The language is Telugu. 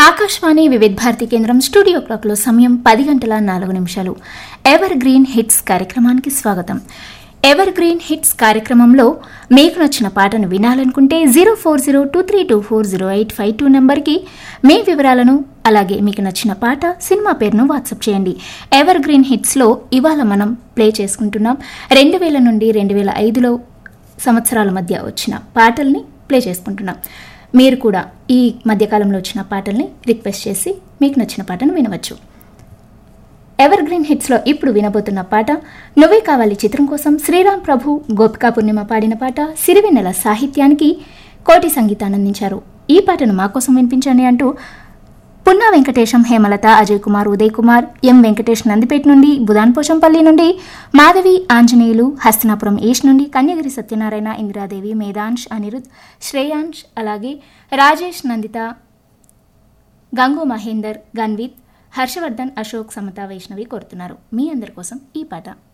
ఆకాశవాణి వివిధ భారతి కేంద్రం స్టూడియో క్లాక్లో సమయం పది గంటల నాలుగు నిమిషాలు ఎవర్ గ్రీన్ హిట్స్ కార్యక్రమానికి స్వాగతం ఎవర్ గ్రీన్ హిట్స్ కార్యక్రమంలో మీకు నచ్చిన పాటను వినాలనుకుంటే zero four zero two three two four zero eight five two నెంబర్కి మీ వివరాలను అలాగే మీకు నచ్చిన పాట సినిమా పేరును వాట్సాప్ చేయండి ఎవర్ గ్రీన్ హిట్స్లో ఇవాళ మనం ప్లే చేసుకుంటున్నాం రెండు వేల నుండి రెండు వేల ఐదులో సంవత్సరాల మధ్య వచ్చిన పాటల్ని ప్లే చేసుకుంటున్నాం మీరు కూడా ఈ మధ్యకాలంలో వచ్చిన పాటల్ని రిక్వెస్ట్ చేసి మీకు నచ్చిన పాటను వినవచ్చు ఎవర్ గ్రీన్ హిట్స్లో ఇప్పుడు వినబోతున్న పాట నువ్వే కావాలి చిత్రం కోసం శ్రీరామ్ ప్రభు గోపికా పూర్ణిమ పాడిన పాట సిరివెన్నెల సాహిత్యానికి కోటి సంగీతాన్ని అందించారు ఈ పాటను మా కోసం వినిపించండి అంటూ పున్నా వెంకటేశం హేమలత అజయ్ కుమార్ ఉదయ్ కుమార్ ఎం వెంకటేష్ నందిపేట నుండి బుధాన్ పోచంపల్లి నుండి మాధవి ఆంజనేయులు హస్తనాపురం ఈస్ట్ నుండి కన్యగిరి సత్యనారాయణ ఇందిరాదేవి మేధాంష్ అనిరుద్ శ్రేయాంష్ అలాగే రాజేష్ నందిత గంగు మహేందర్ గన్విత్ హర్షవర్ధన్ అశోక్ సమత వైష్ణవి కోరుతున్నారు మీ అందరి కోసం ఈ పాట